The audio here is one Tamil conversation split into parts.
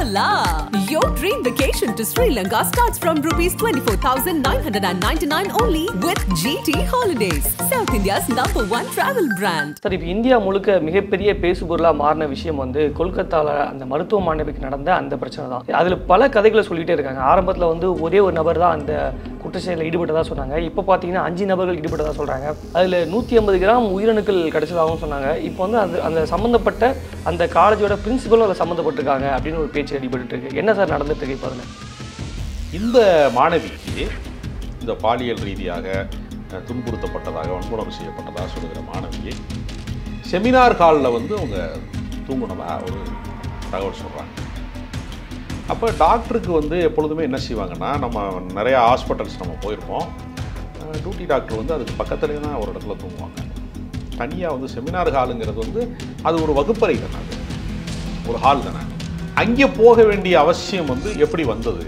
la! Your dream vacation to Sri Lanka starts from rupees 24,999 only with GT Holidays, South India's number one travel brand. Sir இப்போ இந்தியா முழுக்க மிகப்பெரிய பேசுபொருளாக மாறின விஷயம் வந்து கொல்கத்தாவில் அந்த மருத்துவ மாணவிக்கு நடந்த அந்த பிரச்சனை தான் அதில் பல கதைகளை சொல்லிகிட்டே இருக்காங்க ஆரம்பத்தில் வந்து ஒரே ஒரு நபர் தான் அந்த குற்றச்செயலில் ஈடுபட்டதாக சொன்னாங்க இப்போ பார்த்தீங்கன்னா அஞ்சு நபர்கள் ஈடுபட்டதாக சொல்கிறாங்க அதில் நூற்றி ஐம்பது கிராம் உயிரணுக்கள் கிடைச்சதாகவும் சொன்னாங்க இப்போ வந்து அது அந்த சம்மந்தப்பட்ட அந்த காலேஜோட பிரின்சிபலும் அதில் சம்மந்தப்பட்டிருக்காங்க அப்படின்னு ஒரு பேச்சு அடிபட்டு இருக்கு என்ன சார் நடந்துட்டு இருக்கு இப்போ அதில் இந்த மாணவிக்கு இந்த பாலியல் ரீதியாக அஹ், துன்புறுத்தப்பட்டதாக வன்முறை செய்யப்பட்டதாக சொல்லுகிற மாணவியை செமினார் ஹாலில் வந்து அவங்க தூங்குனதா ஒரு தகவல் சொல்கிறாங்க அப்போ டாக்டருக்கு வந்து எப்பொழுதுமே என்ன செய்வாங்கன்னா நம்ம நிறைய ஹாஸ்பிட்டல்ஸ் நம்ம போயிருப்போம் டியூட்டி டாக்டர் வந்து அதுக்கு பக்கத்துலேயே தான் ஒரு இடத்துல தூங்குவாங்க தனியாக வந்து செமினார் ஹாலுங்கிறது வந்து அது ஒரு வகுப்பறை தானே அது ஒரு ஹால் தானே அங்கே போக வேண்டிய அவசியம் வந்து எப்படி வந்தது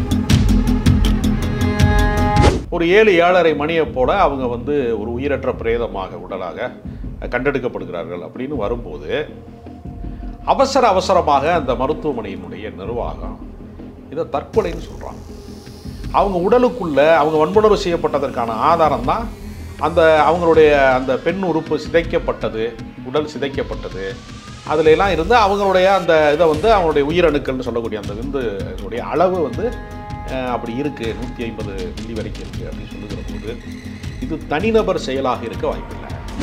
ஒரு ஏழு ஏழரை மணியை போல அவங்க வந்து ஒரு உயிரற்ற பிரேதமாக உடலாக கண்டெடுக்கப்படுகிறார்கள் அப்படின்னு வரும்போது அவசர அவசரமாக அந்த மருத்துவமனையினுடைய நிர்வாகம் இதை தற்கொலைன்னு சொல்கிறாங்க அவங்க உடலுக்குள்ள அவங்க வன்புணர்வு செய்யப்பட்டதற்கான ஆதாரம் தான் அந்த அவங்களுடைய அந்த பெண் உறுப்பு சிதைக்கப்பட்டது உடல் சிதைக்கப்பட்டது அதுல எல்லாம் இருந்து அவங்களுடைய அந்த இதை வந்து அவங்களுடைய உயிரணுக்கள்னு சொல்லக்கூடிய அந்த விந்துடைய அளவு வந்து அஹ், அப்படி இருக்குது நூற்றி ஐம்பது மில்லி வரைக்கும் இருக்குது அப்படின்னு சொல்லுகிற போது இது தனிநபர் செயலாக இருக்க வாய்ப்பில்லை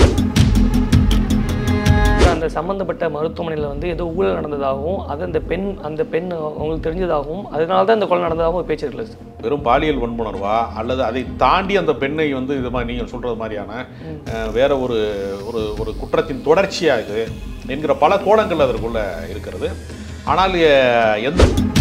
அந்த சம்மந்தப்பட்ட மருத்துவமனையில் வந்து ஏதோ ஊழல் நடந்ததாகவும் அது அந்த பெண் அந்த பெண் அவங்களுக்கு தெரிஞ்சதாகவும் அதனால தான் இந்த கொலை நடந்ததாகவும் ஒரு பேச்சு இருக்குல்ல சார் வெறும் பாலியல் வன்புணர்வா அல்லது அதை தாண்டி அந்த பெண்ணை வந்து இது மாதிரி நீங்கள் சொல்கிறது மாதிரியான அஹ், வேற ஒரு ஒரு ஒரு குற்றத்தின் தொடர்ச்சியா இது என்கிற பல கோணங்கள் அதற்குள்ள இருக்கிறது ஆனால் அஹ், எந்த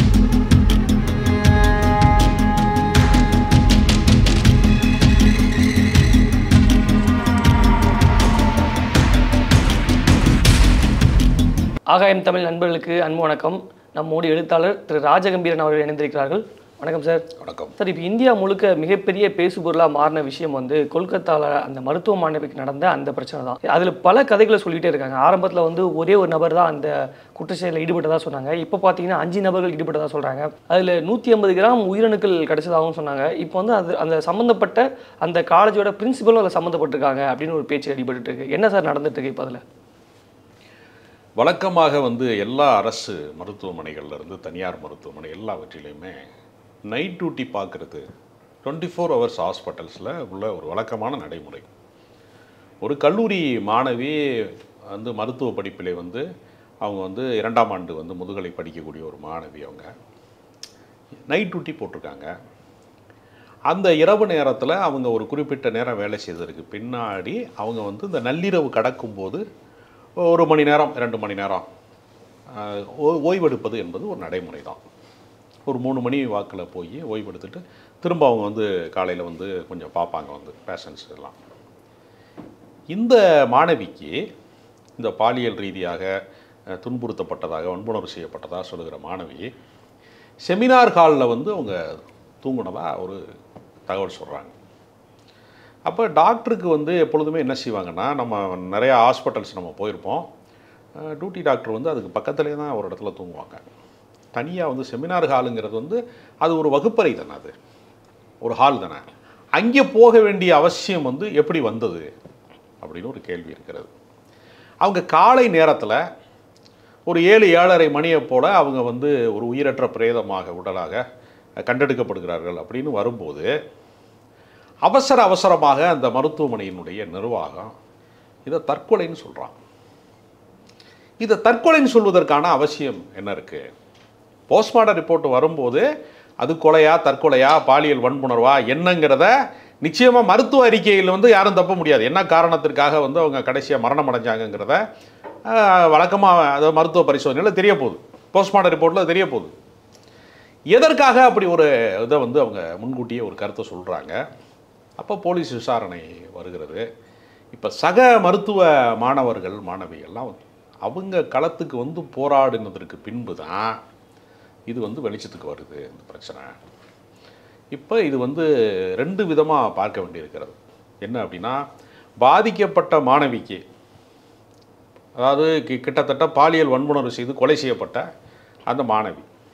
ஆகாயம் தமிழ் நண்பர்களுக்கு அன்பு வணக்கம் நம்மோடு எழுத்தாளர் திரு ராஜகம்பீரன் அவர்கள் இணைந்திருக்கிறார்கள் வணக்கம் சார் வணக்கம் சார் இப்போ இந்தியா முழுக்க மிகப்பெரிய பேசுபொருளாக மாறின விஷயம் வந்து கொல்கத்தாவில் அந்த மருத்துவ மாணவிக்கு நடந்த அந்த பிரச்சனை தான் அதில் பல கதைகளை சொல்லிகிட்டே இருக்காங்க ஆரம்பத்தில் வந்து ஒரே ஒரு நபர் தான் அந்த குற்றச்செயலில் ஈடுபட்டதாக சொன்னாங்க இப்போ பார்த்தீங்கன்னா அஞ்சு நபர்கள் ஈடுபட்டதாக சொல்கிறாங்க அதில் நூற்றி ஐம்பது கிராம் உயிரணுக்கள் கிடைச்சதாகவும் சொன்னாங்க இப்போ வந்து அது அந்த சம்மந்தப்பட்ட அந்த காலேஜோட பிரின்சிபலும் அதில் சம்மந்தப்பட்டிருக்காங்க அப்படின்னு ஒரு பேச்சு அடிபட்டு இருக்கு என்ன சார் நடந்துட்டு இருக்கு இப்போ அதில் வழக்கமாக வந்து எல்லா அரசு மருத்துவமனைகள்ல இருந்து தனியார் மருத்துவமனை எல்லாவற்றிலையுமே நைட் டியூட்டி பார்க்குறது டுவெண்ட்டி ஃபோர் ஹவர்ஸ் ஹாஸ்பிட்டல்ஸில் உள்ள ஒரு வழக்கமான நடைமுறை ஒரு கல்லூரி மாணவி வந்து மருத்துவ படிப்பிலே வந்து அவங்க வந்து இரண்டாம் ஆண்டு வந்து முதுகலை படிக்கக்கூடிய ஒரு மாணவி அவங்க நைட் டியூட்டி போட்டிருக்காங்க அந்த இரவு நேரத்தில் அவங்க ஒரு குறிப்பிட்ட நேரம் வேலை செய்ததற்கு பின்னாடி அவங்க வந்து இந்த நள்ளிரவு கடக்கும்போது ஒரு மணி நேரம் ரெண்டு மணி நேரம் ஆஹ், ஓ- ஓய்வெடுப்பது என்பது ஒரு நடைமுறை தான் ஒரு மூணு மணி வாக்கில் போய் ஓய்வெடுத்துட்டு திரும்ப அவங்க வந்து காலையில் வந்து கொஞ்சம் பார்ப்பாங்க வந்து பேஷண்ட்ஸ் எல்லாம் இந்த மாணவிக்கு இந்த பாலியல் ரீதியாக அஹ், துன்புறுத்தப்பட்டதாக வன்புணர்வு செய்யப்பட்டதாக சொல்லுகிற மாணவி செமினார் ஹாலில் வந்து அவங்க தூங்குனதா ஒரு தகவல் சொல்கிறாங்க அப்போ டாக்டருக்கு வந்து எப்பொழுதுமே என்ன செய்வாங்கன்னா நம்ம நிறைய ஹாஸ்பிட்டல்ஸ் நம்ம போயிருப்போம் டியூட்டி டாக்டர் வந்து அதுக்கு பக்கத்துலேயே தான் ஒரு இடத்துல தூங்குவாங்க தனியாக வந்து செமினார் ஹாலுங்கிறது வந்து அது ஒரு வகுப்பறை தானே அது ஒரு ஹால் தானே அங்கே போக வேண்டிய அவசியம் வந்து எப்படி வந்தது அப்படின்னு ஒரு கேள்வி இருக்கிறது அவங்க காலை நேரத்தில் ஒரு ஏழு ஏழரை மணியை போல அவங்க வந்து ஒரு உயிரற்ற பிரேதமாக உடலாக கண்டெடுக்கப்படுகிறார்கள் அப்படின்னு வரும்போது அவசர அவசரமாக அந்த மருத்துவமனையினுடைய நிர்வாகம் இதை தற்கொலைன்னு சொல்கிறாங்க இதை தற்கொலைன்னு சொல்வதற்கான அவசியம் என்ன இருக்குது போஸ்ட்மார்ட்டம் ரிப்போர்ட் வரும்போது அது கொலையா தற்கொலையா பாலியல் வன்புணர்வா என்னங்கிறத நிச்சயமாக மருத்துவ அறிக்கையில் வந்து யாரும் தப்ப முடியாது என்ன காரணத்திற்காக வந்து அவங்க கடைசியாக மரணம் அடைஞ்சாங்கங்கிறத வழக்கமாக அதாவது மருத்துவ பரிசோதனையில் தெரிய போகுது போஸ்ட்மார்ட்டம் ரிப்போர்ட்டில் தெரிய போகுது எதற்காக அப்படி ஒரு இதை வந்து அவங்க முன்கூட்டியே ஒரு கருத்தை சொல்கிறாங்க அப்போ போலீஸ் விசாரணை வருகிறது இப்போ சக மருத்துவ மாணவர்கள் மாணவிகள்லாம் வந்து அவங்க களத்துக்கு வந்து போராடினதற்கு பின்பு தான் இது வந்து வெளிச்சத்துக்கு வருது இந்த பிரச்சனை இப்போ இது வந்து ரெண்டு விதமாக பார்க்க வேண்டியிருக்கிறது என்ன அப்படின்னா பாதிக்கப்பட்ட மாணவிக்கு அதாவது கி- கிட்டத்தட்ட பாலியல் வன்புணர்வு செய்து கொலை செய்யப்பட்ட அந்த மாணவி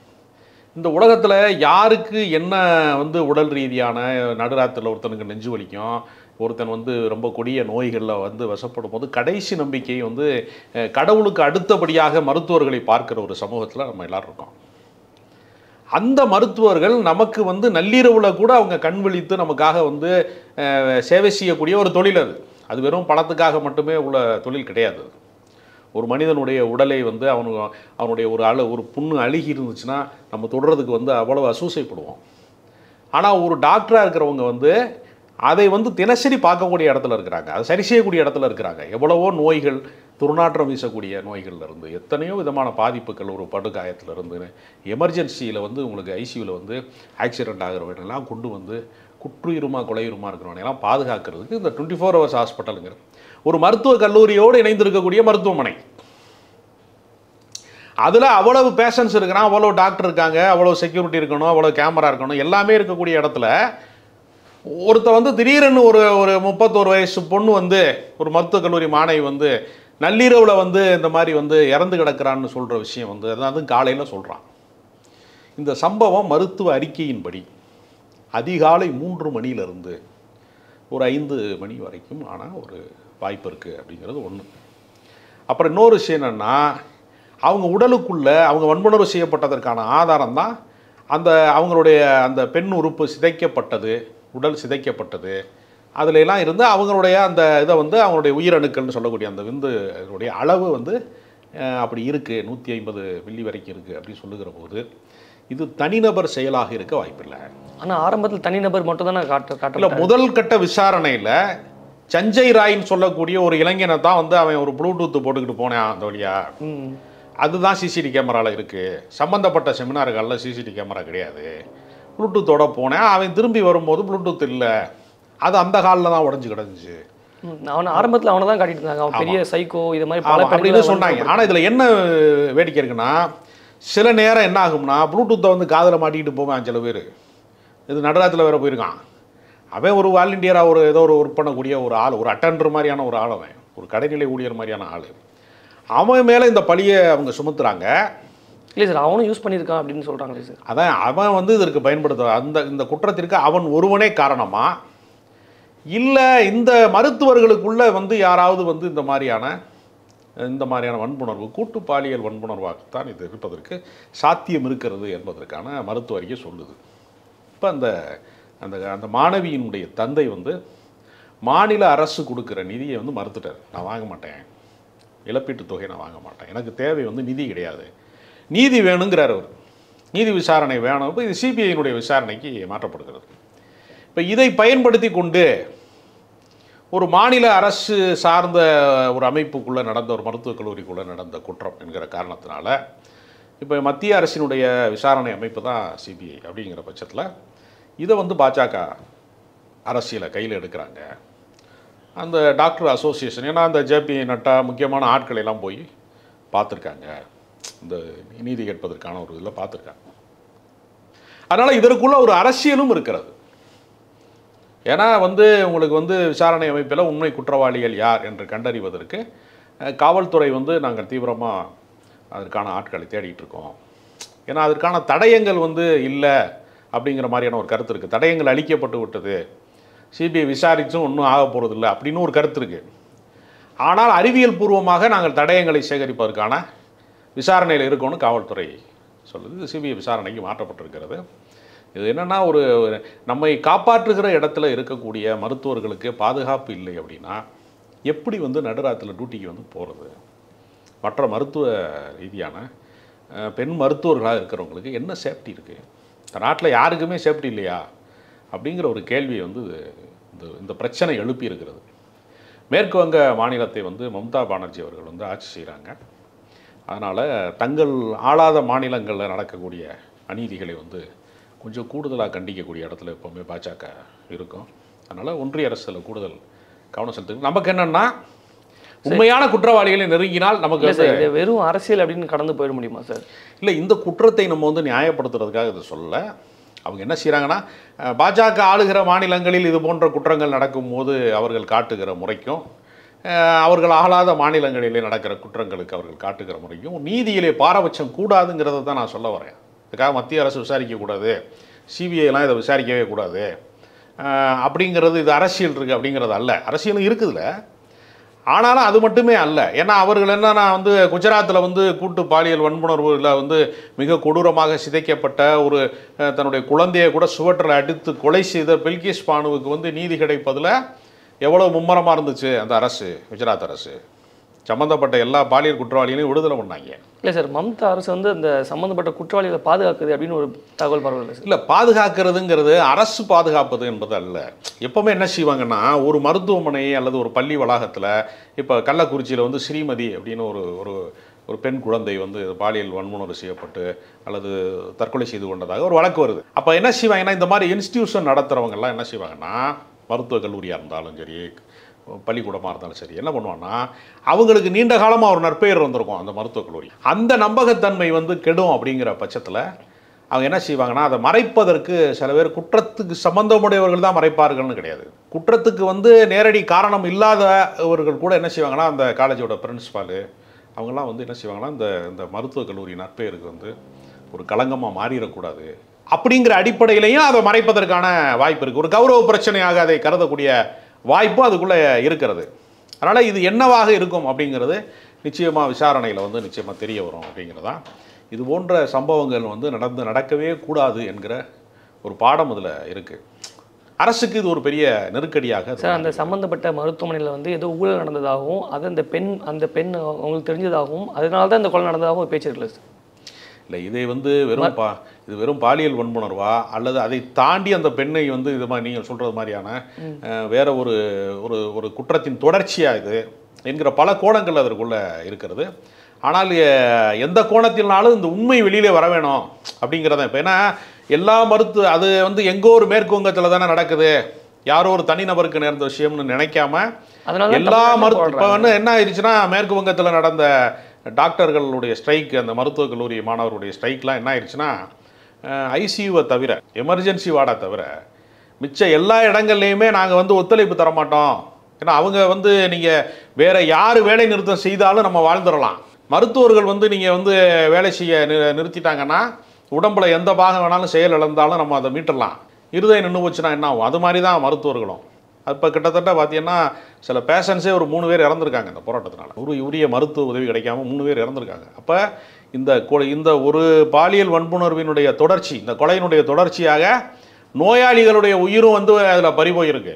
இந்த உலகத்தில் யாருக்கு என்ன வந்து உடல் ரீதியான நடுராத்திரில் ஒருத்தனுக்கு நெஞ்சு வலிக்கும் ஒருத்தன் வந்து ரொம்ப கொடிய நோய்களில் வந்து வசப்படும் போது கடைசி நம்பிக்கை வந்து அஹ், கடவுளுக்கு அடுத்தபடியாக மருத்துவர்களை பார்க்கிற ஒரு சமூகத்தில் நம்ம எல்லாரும் இருக்கோம் அந்த மருத்துவர்கள் நமக்கு வந்து நள்ளிரவில் கூட அவங்க கண் விழித்து நமக்காக வந்து அஹ், சேவை செய்யக்கூடிய ஒரு தொழில் அது அது வெறும் பணத்துக்காக மட்டுமே உள்ள தொழில் கிடையாது அது. ஒரு மனிதனுடைய உடலை வந்து அவனு அவனுடைய ஒரு அழு ஒரு புண்ணு அழுகி இருந்துச்சுன்னா நம்ம தொடுறதுக்கு வந்து அவ்வளவு அசூசைப்படுவோம் ஆனால் ஒரு டாக்டராக இருக்கிறவங்க வந்து அதை வந்து தினசரி பார்க்கக்கூடிய இடத்துல இருக்கிறாங்க அதை சரி செய்யக்கூடிய இடத்துல இருக்கிறாங்க எவ்வளவோ நோய்கள் துர்நாற்றம் வீசக்கூடிய நோய்கள்ல இருந்து எத்தனையோ விதமான பாதிப்புகள் ஒரு படுகாயத்துல இருந்து எமர்ஜென்சியில் வந்து உங்களுக்கு ஐசியூவில் வந்து ஆக்சிடென்ட் ஆகிறவனெல்லாம் கொண்டு வந்து குற்றுயிருமா கொலையுருமா இருக்கிறவனையெல்லாம் பாதுகாக்கிறதுக்கு இந்த டுவெண்ட்டி ஃபோர் ஹவர்ஸ் ஹாஸ்பிட்டலுங்கிற ஒரு மருத்துவக் கல்லூரியோடு இணைந்திருக்கக்கூடிய மருத்துவமனை அதில் அவ்வளவு பேஷன்ஸ் இருக்கிறான் அவ்வளோ டாக்டர் இருக்காங்க அவ்வளோ செக்யூரிட்டி இருக்கணும் அவ்வளோ கேமரா இருக்கணும் எல்லாமே இருக்கக்கூடிய இடத்துல ஒருத்த வந்து திடீர்னு ஒரு ஒரு முப்பத்தோரு வயசு பொண்ணு வந்து ஒரு மருத்துவக் கல்லூரி மாணவி வந்து நள்ளிரவில் வந்து இந்த மாதிரி வந்து இறந்து கிடக்கிறான்னு சொல்கிற விஷயம் வந்து அதாவது காலையில் சொல்கிறான் இந்த சம்பவம் மருத்துவ அறிக்கையின்படி அதிகாலை மூன்று மணியிலிருந்து ஒரு ஐந்து மணி வரைக்கும் ஆனால் ஒரு வாய்ப்பு இருக்குது அப்படிங்கிறது ஒன்று அப்புறம் இன்னொரு விஷயம் என்னென்னா அவங்க உடலுக்குள்ள அவங்க வன்புணர்வு செய்யப்பட்டதற்கான ஆதாரம் தான் அந்த அவங்களுடைய அந்த பெண் உறுப்பு சிதைக்கப்பட்டது உடல் சிதைக்கப்பட்டது அதுல எல்லாம் இருந்து அவங்களுடைய அந்த இதை வந்து அவங்களுடைய உயிரணுக்கள்னு சொல்லக்கூடிய அந்த விந்துடைய அளவு வந்து அஹ், அப்படி இருக்குது நூற்றி ஐம்பது மில்லி வரைக்கும் இருக்குது அப்படின்னு சொல்லுகிற போது இது தனிநபர் செயலாக இருக்க வாய்ப்பில்லை ஆனா ஆரம்பத்தில் தனிநபர் மட்டும் தானே காட்ட இல்ல காட்டல முதல் கட்ட விசாரணையில சஞ்சய் ராய்ன்னு சொல்லக்கூடிய ஒரு இளைஞனை தான் வந்து அவன் ஒரு ப்ளூடூத் போட்டுக்கிட்டு போனான் அந்த வழியா ம் அதுதான் சிசிடி கேமராவில் இருக்கு சம்பந்தப்பட்ட செமினார்களில் சிசிடி கேமரா கிடையாது ப்ளூடூத்தோட போனேன் அவன் திரும்பி வரும்போது ப்ளூடூத் இல்லை அது அந்த காலில் தான் உடஞ்சி கிடந்துச்சு ம், அவன ஆரம்பத்துல அவனை தான் காட்டிட்டு இருந்தாங்க அவன் பெரிய சைக்கோ இது மாதிரி பல ஆமா, அப்படின்னு பெண்களை சொன்னாங்க ஆனால் இதில் என்ன வேடிக்கை இருக்குன்னா சில நேரம் என்ன ஆகும்னா ப்ளூடூத்தை வந்து காதில் மாட்டிக்கிட்டு போவான் சில பேர் இது நடராத்தில் வேற போயிருக்கான் அவன் ஒரு வாலண்டியராக ஒரு ஏதோ ஒரு ஒர்க் பண்ணக்கூடிய ஒரு ஆள் ஒரு அட்டண்டர் மாதிரியான ஒரு ஆள் அவன் ஒரு கடைநிலை ஊழியர் மாதிரியான ஆள் அவன் மேலே இந்த பழியை அவங்க சுமத்துறாங்க இல்லை சார் அவனும் யூஸ் பண்ணியிருக்கான் அப்படின்னு சொல்றாங்களே சார் அதான் அவன் வந்து இதற்கு பயன்படுத்த அந்த இந்த குற்றத்திற்கு அவன் ஒருவனே காரணமா இல்லை இந்த மருத்துவர்களுக்குள்ள வந்து யாராவது வந்து இந்த மாதிரியான இந்த மாதிரியான வன்புணர்வு கூட்டு பாலியல் வன்புணர்வாகத்தான் இது இருப்பதற்கு சாத்தியம் இருக்கிறது என்பதற்கான மருத்துவ அறிக்கை சொல்லுது இப்போ அந்த அந்த அந்த மாணவியினுடைய தந்தை வந்து மாநில அரசு கொடுக்குற நிதியை வந்து மறுத்துட்டார் நான் வாங்க மாட்டேன் இழப்பீட்டுத் தொகை நான் வாங்க மாட்டேன் எனக்கு தேவை வந்து நிதி கிடையாது நீதி வேணுங்கிறார் அவர் நீதி விசாரணை வேணும் இப்போ இது சிபிஐயினுடைய விசாரணைக்கு மாற்றப்படுகிறது இப்போ இதை பயன்படுத்தி கொண்டு ஒரு மாநில அரசு சார்ந்த ஒரு அமைப்புக்குள்ளே நடந்த ஒரு மருத்துவக் கல்லூரிக்குள்ளே நடந்த குற்றம் என்கிற காரணத்தினால இப்போ மத்திய அரசினுடைய விசாரணை அமைப்பு தான் சிபிஐ அப்படிங்கிற பட்சத்தில் இதை வந்து பாஜக அரசியலை கையில் எடுக்கிறாங்க அந்த டாக்டர் அசோசியேஷன் ஏன்னா அந்த ஜேபி நட்டா முக்கியமான ஆட்களை எல்லாம் போய் பார்த்துருக்காங்க இந்த நீதி கேட்பதற்கான ஒரு இதில் பார்த்துருக்காங்க அதனால் இதற்குள்ள ஒரு அரசியலும் இருக்கிறது ஏன்னா வந்து உங்களுக்கு வந்து விசாரணை அமைப்பில் உண்மை குற்றவாளிகள் யார் என்று கண்டறிவதற்கு அஹ், காவல்துறை வந்து நாங்கள் தீவிரமாக அதற்கான ஆட்களை தேடிட்டு இருக்கோம் ஏன்னா அதற்கான தடயங்கள் வந்து இல்லை அப்படிங்கிற மாதிரியான ஒரு கருத்து இருக்குது தடயங்கள் அழிக்கப்பட்டு விட்டது சிபிஐ விசாரிச்சும் ஒன்றும் ஆக போகிறதில்ல அப்படின்னு ஒரு கருத்து இருக்குது ஆனால் அறிவியல் பூர்வமாக நாங்கள் தடயங்களை சேகரிப்பதற்கான விசாரணையில் இருக்கோம்னு காவல்துறை சொல்லுது சிபிஐ விசாரணைக்கு மாற்றப்பட்டிருக்கிறது இது என்னென்னா ஒரு ஒரு நம்மை காப்பாற்றுகிற இடத்துல இருக்கக்கூடிய மருத்துவர்களுக்கு பாதுகாப்பு இல்லை அப்படின்னா எப்படி வந்து நடுராத்தில் டியூட்டிக்கு வந்து போகிறது மற்ற மருத்துவ ரீதியான அஹ், பெண் மருத்துவர்களாக இருக்கிறவங்களுக்கு என்ன சேஃப்டி இருக்குது இந்த நாட்டில் யாருக்குமே சேஃப்டி இல்லையா அப்படிங்கிற ஒரு கேள்வியை வந்து இது- இந்த இந்த பிரச்சனை எழுப்பி இருக்கிறது மேற்கு வங்க மாநிலத்தை வந்து மம்தா பானர்ஜி அவர்கள் வந்து ஆட்சி செய்கிறாங்க அதனால் தங்கள் ஆளாத மாநிலங்களில் நடக்கக்கூடிய அநீதிகளை வந்து கொஞ்சம் கூடுதலாக கண்டிக்கக்கூடிய இடத்துல எப்போவுமே பாஜக இருக்கும் அதனால் ஒன்றிய அரசில் கூடுதல் கவனம் செலுத்து நமக்கு என்னென்னா உண்மையான குற்றவாளிகளை நெருங்கினால் நமக்கு இல்லை வந்து சார் இது வெறும் அரசியல் அப்படின்னு கடந்து போயிட முடியுமா சார் இல்லை இந்த குற்றத்தை நம்ம வந்து நியாயப்படுத்துறதுக்காக இதை சொல்ல அவங்க என்ன செய்கிறாங்கன்னா அஹ், பாஜக ஆளுகிற மாநிலங்களில் இது போன்ற குற்றங்கள் நடக்கும்போது அவர்கள் காட்டுகிற முறைக்கும் அஹ், அவர்கள் ஆளாத மாநிலங்களிலே நடக்கிற குற்றங்களுக்கு அவர்கள் காட்டுகிற முறைக்கும் நீதியிலே பாரபட்சம் கூடாதுங்கிறத தான் நான் சொல்ல வரேன் இதுக்காக மத்திய அரசு விசாரிக்கக்கூடாது சிபிஐலாம் இதை விசாரிக்கவே கூடாது ஆஹ் அப்படிங்கிறது இது அரசியல் இருக்குது அப்படிங்கிறது அல்ல அரசியலும் இருக்குதுல்ல ஆனாலும் அது மட்டுமே அல்ல ஏன்னா அவர்கள் என்னன்னா வந்து குஜராத்தில் வந்து கூட்டு பாலியல் வன்புணர்வுல வந்து மிக கொடூரமாக சிதைக்கப்பட்ட ஒரு அஹ், தன்னுடைய குழந்தையை கூட சுவற்றில் அடித்து கொலை செய்த பில்கிஸ் பானுவுக்கு வந்து நீதி கிடைப்பதில் எவ்வளோ மும்மரமாக இருந்துச்சு அந்த அரசு குஜராத் அரசு சம்மந்தப்பட்ட எல்லா பாலியல் குற்றவாளிகளையும் விடுதலை பண்ணாங்க இல்லை சார் மம்தா அரசு வந்து அந்த சம்மந்தப்பட்ட குற்றவாளிகளை பாதுகாக்குது அப்படின்னு ஒரு தகவல் பரவல சார் இல்லை பாதுகாக்கிறதுங்கிறது அரசு பாதுகாப்பது என்பது அல்ல எப்பவுமே என்ன செய்வாங்கன்னா ஒரு மருத்துவமனை அல்லது ஒரு பள்ளி வளாகத்தில் இப்போ கள்ளக்குறிச்சியில் வந்து ஸ்ரீமதி அப்படின்னு ஒரு ஒரு ஒரு பெண் குழந்தை வந்து பாலியல் வன்முறை செய்யப்பட்டு அல்லது தற்கொலை செய்து கொண்டதாக ஒரு வழக்கு வருது அப்போ என்ன செய்வாங்கன்னா இந்த மாதிரி இன்ஸ்டிடியூஷன் நடத்துகிறவங்கெல்லாம் என்ன செய்வாங்கன்னா மருத்துவக் கல்லூரியாக இருந்தாலும் சரி பள்ளிக்கூடமாக இருந்தாலும் சரி என்ன பண்ணுவான்னா அவங்களுக்கு நீண்ட காலமாக ஒரு நற்பெயர் வந்திருக்கும் அந்த மருத்துவக் கல்லூரி அந்த நம்பகத்தன்மை வந்து கெடும் அப்படிங்கிற பட்சத்தில் அவங்க என்ன செய்வாங்கன்னா அதை மறைப்பதற்கு சில பேர் குற்றத்துக்கு சம்பந்தமுடையவர்கள் தான் மறைப்பார்கள்னு கிடையாது குற்றத்துக்கு வந்து நேரடி காரணம் இல்லாதவர்கள் கூட என்ன செய்வாங்கன்னா அந்த காலேஜோட பிரின்சிபாலு அவங்கெல்லாம் வந்து என்ன செய்வாங்கன்னா இந்த இந்த மருத்துவக் கல்லூரி நற்பெயருக்கு வந்து ஒரு களங்கமாக மாறிடக்கூடாது அப்படிங்கிற அடிப்படையிலையும் அதை மறைப்பதற்கான வாய்ப்பு இருக்குது ஒரு கௌரவ பிரச்சனையாக அதை கருதக்கூடிய வாய்ப்பும் அதுக்குள்ளே இருக்கிறது அதனால் இது என்னவாக இருக்கும் அப்படிங்கிறது நிச்சயமாக விசாரணையில் வந்து நிச்சயமாக தெரிய வரும் அப்படிங்கிறதான் இது போன்ற சம்பவங்கள் வந்து நடந்து நடக்கவே கூடாது என்கிற ஒரு பாடம் இதில் இருக்குது அரசுக்கு இது ஒரு பெரிய நெருக்கடியாக அது சார் அந்த சம்மந்தப்பட்ட மருத்துவமனையில் வந்து ஏதோ ஊழல் நடந்ததாகவும் அது அந்த பெண் அந்த பெண் அவங்களுக்கு தெரிஞ்சதாகவும் அதனால தான் இந்த கொலை நடந்ததாகவும் ஒரு பேச்சு இருக்குல்ல சார் இல்லை இதை வந்து வெறும் பா இது வெறும் பாலியல் வன்புணர்வா அல்லது அதை தாண்டி அந்த பெண்ணை வந்து இது மாதிரி நீங்கள் சொல்கிறது மாதிரியான அஹ், வேற ஒரு ஒரு ஒரு குற்றத்தின் தொடர்ச்சியாக இது என்கிற பல கோணங்கள் அதற்குள்ள இருக்கிறது ஆனால் எ- எந்த கோணத்தினாலும் இந்த உண்மை வெளியிலே வர வேணும் அப்படிங்கிறத இப்போ ஏன்னா எல்லா மருத்துவ அது வந்து எங்கோ ஒரு மேற்கு வங்கத்தில் தானே நடக்குது யாரோ ஒரு தனிநபருக்கு நேர்ந்த விஷயம்னு நினைக்காம அதனால தான் எல்லா தமிழ்நாட்டுல மருத்துவ இப்போ போடுறாங்க. வந்து என்ன ஆயிடுச்சுன்னா மேற்கு வங்கத்தில் நடந்த டாக்டர்களுடைய ஸ்ட்ரைக் அந்த மருத்துவக் கல்லூரி மாணவருடைய ஸ்ட்ரைக்லாம் என்ன ஆயிடுச்சுன்னா ஐசியூவை தவிர எமர்ஜென்சி வார்டை தவிர மிச்ச எல்லா இடங்கள்லையுமே நாங்கள் வந்து ஒத்துழைப்பு தர மாட்டோம் ஏன்னா அவங்க வந்து நீங்கள் வேற யார் வேலை நிறுத்தம் செய்தாலும் நம்ம வாழ்ந்துடலாம் மருத்துவர்கள் வந்து நீங்கள் வந்து வேலை செய்ய நி நிறுத்திட்டாங்கன்னா உடம்புல எந்த பாகம் வேணாலும் செயல் இழந்தாலும் நம்ம அதை மீட்டுடலாம் இருதயம் நின்று போச்சுன்னா என்ன ஆகும் அது மாதிரி தான் மருத்துவர்களும் இப்போ கிட்டத்தட்ட பார்த்தீங்கன்னா சில பேஷண்ட்ஸே ஒரு மூணு பேர் இறந்துருக்காங்க இந்த போராட்டத்தினால ஒரு உரிய மருத்துவ உதவி கிடைக்காம மூணு பேர் இறந்துருக்காங்க அப்போ இந்த கொ- இந்த ஒரு பாலியல் வன்புணர்வினுடைய தொடர்ச்சி இந்த கொலையினுடைய தொடர்ச்சியாக நோயாளிகளுடைய உயிரும் வந்து அதில் பறிபோயிருக்கு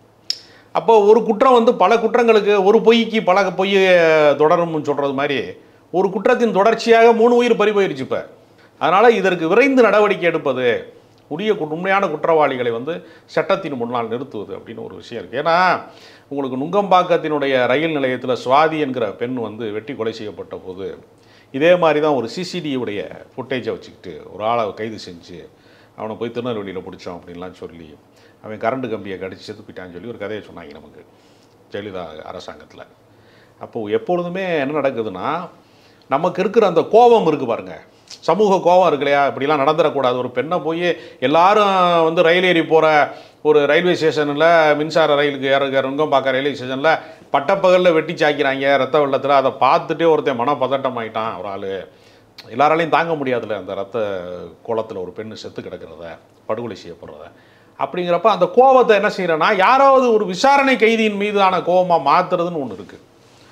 அப்போ ஒரு குற்றம் வந்து பல குற்றங்களுக்கு ஒரு பொய்க்கு பல பொய் தொடரும்னு சொல்கிறது மாதிரி ஒரு குற்றத்தின் தொடர்ச்சியாக மூணு உயிர் பறி போயிருச்சு இப்போ அதனால் இதற்கு விரைந்து நடவடிக்கை எடுப்பது உரிய கு- உண்மையான குற்றவாளிகளை வந்து சட்டத்தின் முன்னால் நிறுத்துவது அப்படின்னு ஒரு விஷயம் இருக்குது ஏன்னா உங்களுக்கு நுங்கம்பாக்கத்தினுடைய ரயில் நிலையத்தில் சுவாதி என்கிற பெண் வந்து வெட்டி கொலை செய்யப்பட்ட போது இதே மாதிரி தான் ஒரு சிசிடியுடைய ஃபுட்டேஜை வச்சுக்கிட்டு ஒரு ஆளை கைது செஞ்சு அவனை போய் திருநெல்வேலியில் பிடிச்சோம் அப்படின்லாம் சொல்லி அவன் கரண்ட் கம்பியை கடிச்சு செத்து போயிட்டான்னு சொல்லி ஒரு கதையை சொன்னாங்க நமக்கு ஜெயலலிதா அரசாங்கத்தில் அப்போது எப்பொழுதுமே என்ன நடக்குதுன்னா நமக்கு இருக்கிற அந்த கோபம் இருக்குது பாருங்க சமூக கோபம் இருக்கு இல்லையா இப்படிலாம் நடந்துடக்கூடாது ஒரு பெண்ணை போய் எல்லாரும் வந்து ரயில் ஏறி போகிற ஒரு ரயில்வே ஸ்டேஷனில் மின்சார ரயிலுக்கு ஏற நுங்கம்பாக்கம் ரயில்வே ஸ்டேஷனில் பட்டப்பகலில் வெட்டி சாய்க்கிறாங்க ரத்த வெள்ளத்தில் அதை பார்த்துட்டே ஒருத்தன் மன பதட்டம் ஆயிட்டான் ஒரு ஆள் எல்லாராலையும் தாங்க முடியாதுல்ல அந்த ரத்த கோலத்தில் ஒரு பெண்ணு செத்து கிடக்கிறத படுகொலை செய்யப்படுறத அப்படிங்கிறப்ப அந்த கோபத்தை என்ன செய்யறேன்னா யாராவது ஒரு விசாரணை கைதியின் மீதான கோபமாக மாற்றுறதுன்னு ஒன்று இருக்குது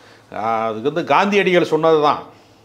அதுக்கு வந்து காந்தியடிகள் சொன்னது தான்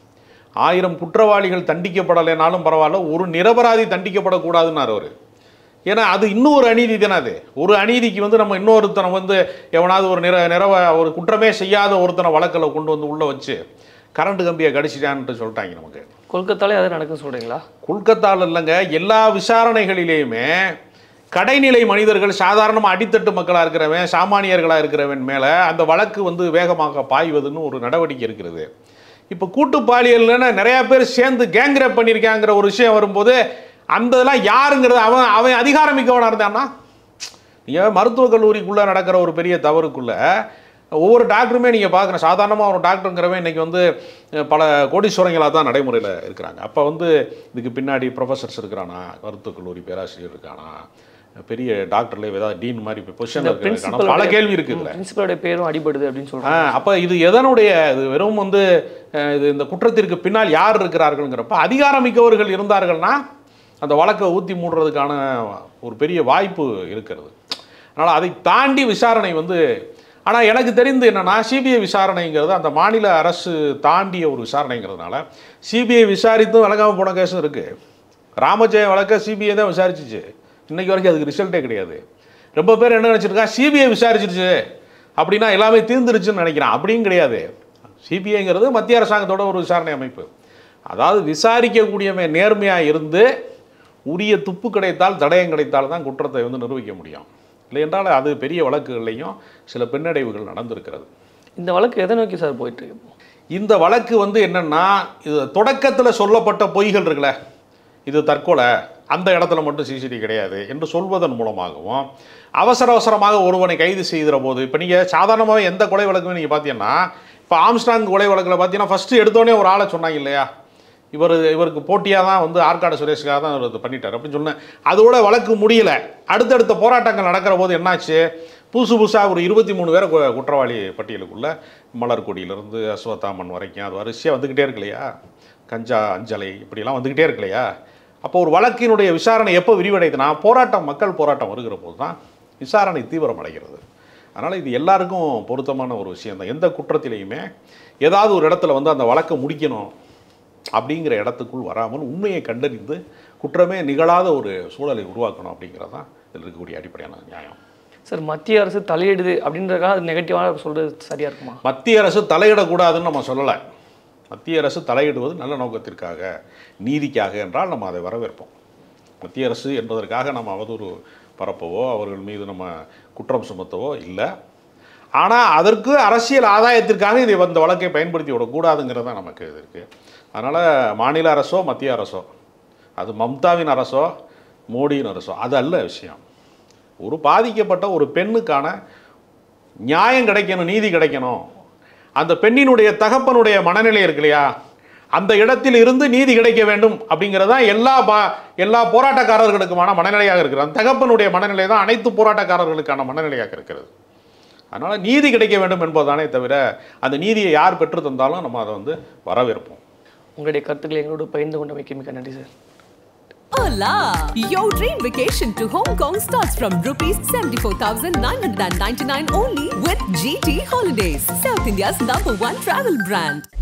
ஆயிரம் குற்றவாளிகள் தண்டிக்கப்படலைனாலும் பரவாயில்ல ஒரு நிரபராதி தண்டிக்கப்படக்கூடாதுன்னாரு அவர் ஏன்னா அது இன்னும் ஒரு அநீதி தானே அது ஒரு அநீதிக்கு வந்து நம்ம இன்னொருத்தனை வந்து எவனாவது ஒரு நிற நிறவ ஒரு குற்றமே செய்யாத ஒருத்தனை வழக்கில் கொண்டு வந்து உள்ளே வச்சு கரண்ட் கம்பியை கடிச்சிட்டான்ட்டு சொல்லிட்டாங்க நமக்கு கொல்கத்தாலே அது நடக்குன்னு சொல்கிறீங்களா கொல்கத்தாவில் இல்லைங்க எல்லா விசாரணைகளிலேயுமே கடைநிலை மனிதர்கள் சாதாரணமாக அடித்தட்டு மக்களாக இருக்கிறவன் சாமானியர்களாக இருக்கிறவன் மேலே அந்த வழக்கு வந்து வேகமாக பாய்வதுன்னு ஒரு நடவடிக்கை இருக்கிறது இப்போ கூட்டு பாலியல்னு நிறையா பேர் சேர்ந்து கேங்ரேப் பண்ணியிருக்காங்கிற ஒரு விஷயம் வரும்போது அந்த இதெல்லாம் யாருங்கிறது அவன் அவன் அதிகாரமிக்கவனாக இருந்தான்னா நீங்கள் மருத்துவக் கல்லூரிக்குள்ளே நடக்கிற ஒரு பெரிய தவறுக்குள்ளே ஒவ்வொரு டாக்டருமே நீங்கள் பார்க்குற சாதாரணமாக ஒரு டாக்டருங்கிறவன் இன்றைக்கி வந்து அஹ், பல கோடீஸ்வரங்களாக தான் நடைமுறையில் இருக்கிறாங்க அப்போ வந்து இதுக்கு பின்னாடி ப்ரொஃபஸர்ஸ் இருக்கிறானா மருத்துவக் கல்லூரி பேராசிரியர் இருக்கானா பெரிய டாக்டர்ல ஏதாவது டீன் மாதிரி பொசிஷன் இந்த இருக்கிறதுக்கான பல பிரின்சிபல் கேள்வி இருக்கு இதுல பிரின்சிபலோட பேரும் அடிபடுது அப்படின்னு சொல்றாங்க ஆ, அப்ப இது எதனுடைய இது வெறும் வந்து அஹ், இது இந்த குற்றத்திற்கு பின்னால் யார் இருக்கிறார்கள்ங்கிறப்ப அதிகாரமிக்கவர்கள் இருந்தார்கள்னா அந்த வழக்கை ஊத்தி மூடுறதுக்கான ஒரு பெரிய வாய்ப்பு இருக்கிறது அதனால அதை தாண்டி விசாரணை வந்து ஆனா எனக்கு தெரிந்து என்னன்னா சிபிஐ விசாரணைங்கிறது அந்த மாநில அரசு தாண்டிய ஒரு விசாரணைங்கிறதுனால சிபிஐ விசாரித்தும் விளக்காம போன கேஸும் இருக்கு ராமஜெயம் வழக்க சிபிஐ தான் விசாரிச்சிச்சு இன்னைக்கு வரைக்கும் அதுக்கு ரிசல்ட்டே கிடையாது ரொம்ப பேர் என்ன நினச்சிருக்கா சிபிஐ விசாரிச்சிருச்சு அப்படின்னா எல்லாமே தீர்ந்துருச்சுன்னு நினைக்கிறான் அப்படியும் கிடையாது சிபிஐங்கிறது மத்திய அரசாங்கத்தோட ஒரு விசாரணை அமைப்பு அதாவது விசாரிக்கக்கூடியவன் நேர்மையாக இருந்து உரிய துப்பு கிடைத்தால் தடயம் கிடைத்தால் தான் குற்றத்தை வந்து நிரூபிக்க முடியும் இல்லை என்றால் அது பெரிய வழக்குகள்லையும் சில பின்னடைவுகள் நடந்திருக்கிறது இந்த வழக்கு எதை நோக்கி சார் போயிட்டு இருக்கு இப்போ? இந்த வழக்கு வந்து என்னன்னா இது தொடக்கத்தில் சொல்லப்பட்ட பொய்கள் இருக்குல்ல இது தற்கொலை அந்த இடத்துல மட்டும் சிசிடிவி கிடையாது என்று சொல்வதன் மூலமாகவும் அவசர அவசரமாக ஒருவனை கைது செய்கிற போது இப்போ நீங்கள் சாதாரணமாக எந்த கொலை வழக்குமே நீங்கள் பார்த்தீங்கன்னா இப்போ ஆம்ஸ்டாங் கொலை வழக்கில் பார்த்தீங்கன்னா ஃபஸ்ட்டு எடுத்தோடனே ஒரு ஆளை சொன்னாங்க இல்லையா இவர் இவருக்கு போட்டியாக தான் வந்து ஆற்காடு சுரேஷுக்காக தான் இவர் இது பண்ணிட்டார் அப்படின்னு சொன்னேன் அதோட வழக்கு முடியல அடுத்தடுத்த போராட்டங்கள் நடக்கிற போது என்னாச்சு புதுசு புதுசாக ஒரு இருபத்தி மூணு பேரை கு- குற்றவாளி பட்டியலுக்குள்ள மலர்கொடியிலிருந்து அஸ்வத்தாமன் வரைக்கும் அது வரிசையாக வந்துக்கிட்டே இருக்கு இல்லையா கஞ்சா அஞ்சலை இப்படிலாம் வந்துக்கிட்டே இருக்கு இல்லையா அப்போ ஒரு வழக்கினுடைய விசாரணை எப்போ விரிவடையுதுன்னா போராட்டம் மக்கள் போராட்டம் வருகிற போது தான் விசாரணை தீவிரமடைகிறது அதனால் இது எல்லாருக்கும் பொருத்தமான ஒரு விஷயம் தான் எந்த குற்றத்திலையுமே ஏதாவது ஒரு இடத்துல வந்து அந்த வழக்கை முடிக்கணும் அப்படிங்கிற இடத்துக்குள் வராமல் உண்மையை கண்டறிந்து குற்றமே நிகழாத ஒரு சூழலை உருவாக்கணும் அப்படிங்கிறது தான் இதில் இருக்கக்கூடிய அடிப்படையான நியாயம் சார் மத்திய அரசு தலையிடுது அப்படின்றதுக்காக அது நெகட்டிவாக சொல்றது சரியா இருக்குமா மத்திய அரசு தலையிடக்கூடாதுன்னு நம்ம சொல்லலை மத்திய அரசு தலையிடுவது நல்ல நோக்கத்திற்காக நீதிக்காக என்றால் நம்ம அதை வரவேற்போம் மத்திய அரசு என்பதற்காக நம்ம அவதூறு பரப்பவோ அவர்கள் மீது நம்ம குற்றம் சுமத்தவோ இல்லை ஆனால் அதற்கு அரசியல் ஆதாயத்திற்காக இதை இந்த வழக்கை பயன்படுத்தி விடக்கூடாதுங்கிறது தான் நமக்கு இது இருக்குது அதனால் மாநில அரசோ மத்திய அரசோ அது மம்தாவின் அரசோ மோடியின் அரசோ அது அல்ல விஷயம் ஒரு பாதிக்கப்பட்ட ஒரு பெண்ணுக்கான நியாயம் கிடைக்கணும் நீதி கிடைக்கணும் அந்த பெண்ணினுடைய தகப்பனுடைய மனநிலை இருக்கு இல்லையா அந்த இடத்தில் இருந்து நீதி கிடைக்க வேண்டும் அப்படிங்கிறது தான் எல்லா பா எல்லா போராட்டக்காரர்களுக்குமான மனநிலையாக இருக்கிறது அந்த தகப்பனுடைய மனநிலை தான் அனைத்து போராட்டக்காரர்களுக்கான மனநிலையாக இருக்கிறது அதனால் நீதி கிடைக்க வேண்டும் என்பதுதானே தவிர அந்த நீதியை யார் பெற்று தந்தாலும் நம்ம அதை வந்து வரவேற்போம் உங்களுடைய கருத்துக்களை எங்களோடு பகிர்ந்து கொண்டமைக்கு மிக்க நன்றி sir Hola! Your dream vacation to Hong Kong starts from rupees 74,999 only with GT Holidays, South India's number one travel brand.